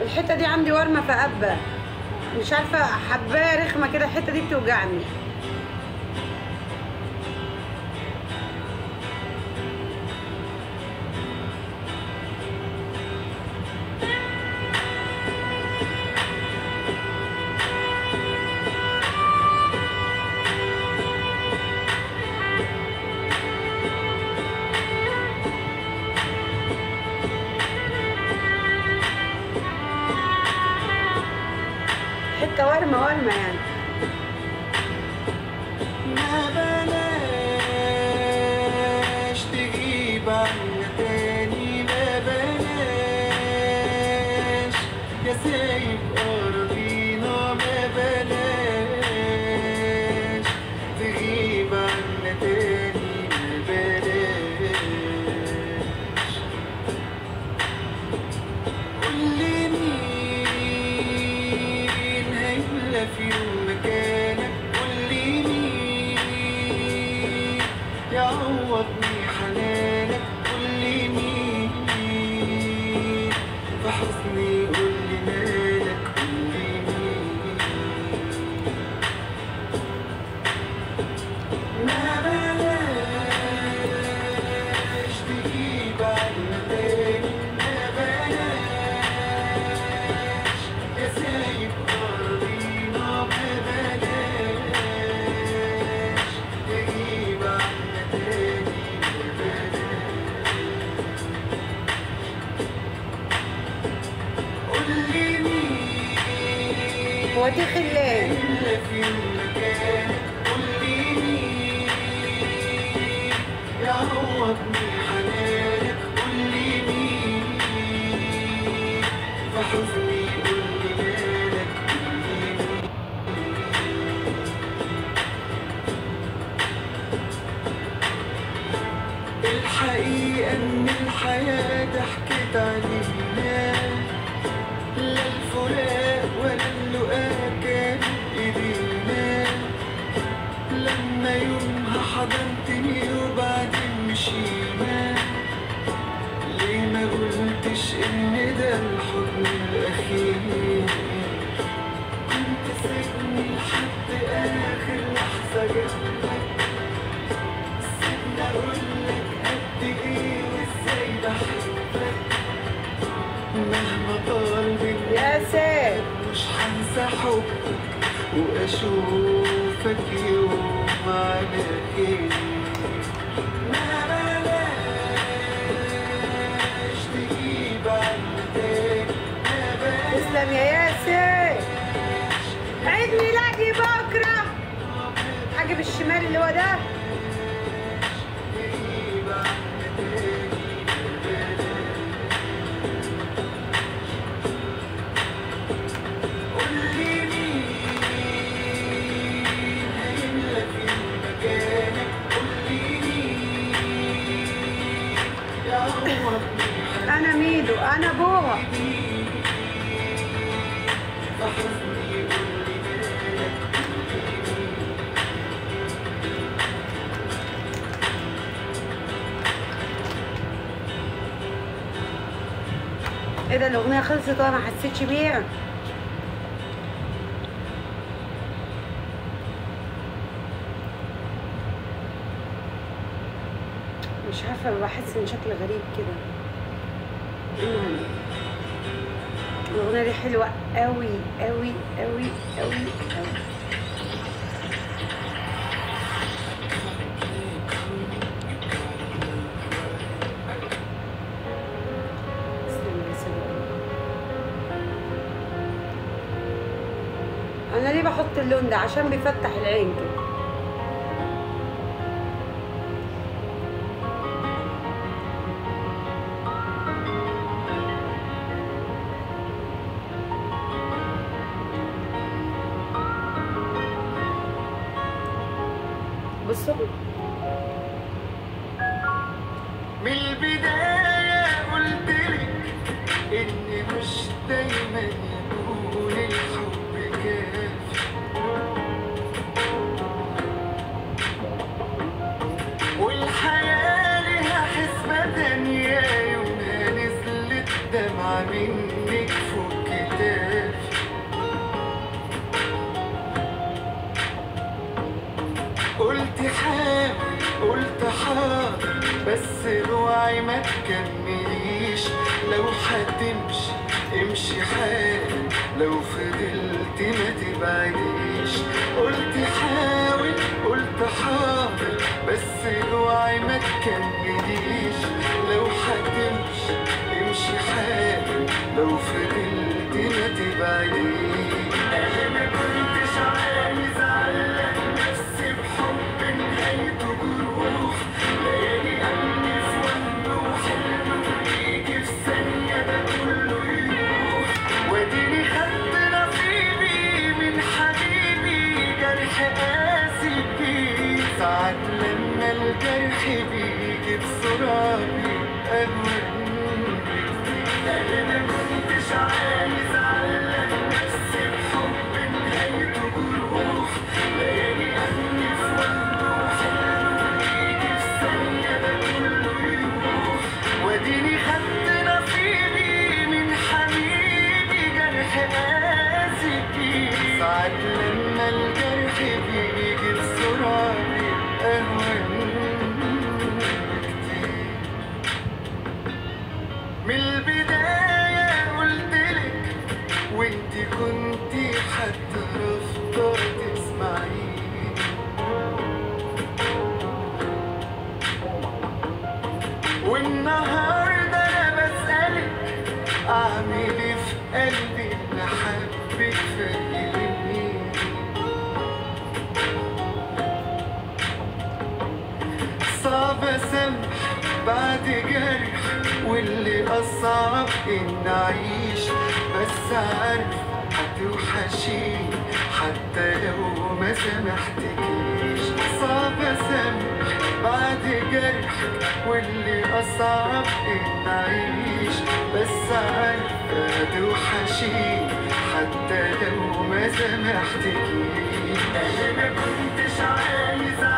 الحته دي عندي ورمه في قبه مش عارفه حبايه رخمه كده الحته دي بتوجعني حته ورمه ورمه يعني ما بلاش تجيب عنا تاني ما بلاش يا سايب أراضينا ما بلاش تغيب عنا تاني ما بلاش قولي مين هيملى في يوم مكانك قولي مين يعوضني حنانك قولي مين في حزني قولي مالك قولي مين ما بلاش تجيب عنا تاني ما بلاش يا سايب أراضينا ما بلاش تجيب عنا تاني ما بلاش قولي مين هو دي خلان إلا في مكانك قولي مين يعوضني حنانك قولي مين في حزني قولي مالك قولي مين الحقيقة إن الحياة ضحكت علينا لا الفراق ولا اللقاء كان ايدينا لما يومها حضنتني وبعدين مشينا ليه ما قلتش ان ده الحضن الاخير كنت سيبني لحد اخر لحظه جنبك سيبني اقولك قد ايه وازاي بحبك مهما طال مني يا سيد مش هنسى حبك واشوفك يوم على خير ما بلاش تجيب عنا تاني ما بلاش تسلم يا ياسر عيد ميلادي بكره حاجه بالشمال اللي هو ده تجيب عنا تاني ما بلاش قولي مين هيملى في مكانك قولي مين يعوضني انا ميدو انا ابوها فحزني قولي مالك ايه ده الاغنيه خلصت وانا ما حسيتش بيها مش عارفه بحس ان شكلي غريب كده المهم الاغنيه دي حلوه قوي قوي قوي قوي قوي تسلم يا سلام. انا ليه بحط اللون ده عشان بيفتح العين كده بصوا من البداية قلتلك إن مش دايما يكون الحب كافي والحياة لها حسبة تانية يومها نزلت دمعة منك فوق بس اوعي ما تكمليش لو هتمشي امشي حالك لو فضلت ما تبعديش قلت حاول قلت حاضر بس اوعي ما تكمليش لو هتمشي امشي حالك لو فضلت ما تبعديش انا ما كنتش عايز اعلق نفسي بحب نهايته جروح ليالي قلبي في وهم وحلم ويجي في ثانية ده كله يروح واديني خدت نصيبي من حبيبي جرح قاسي فيه ساعات لما الجرح بيجي بسرعة بيبقى أهون أنا ما كنتش عايز أعلق نفسي بحب نهايته جروح ليالي قلبي في وهم وحلم ويجي في ثانية ده كله يروح واديني خدت نصيبي من حبيبي جرح قاسي فيه ساعات لما الجرح بيجي بسرعة بيبقى أهون كتير من البداية قلتلك وانتي كنتي حتى رافضة تسمعيني والنهاردة أنا بسألك أعمل إيه في قلبي اللي حبك فهمني صعب أسامح بعد جرح واللي أصعب إن أعيش بس عارف هتوحشيني حتى لو ما سامحتكيش صعب أسامح بعد جرح واللي أصعب إن أعيش بس عارف هتوحشيني حتى لو ما سامحتكيش أنا ما كنتش عايز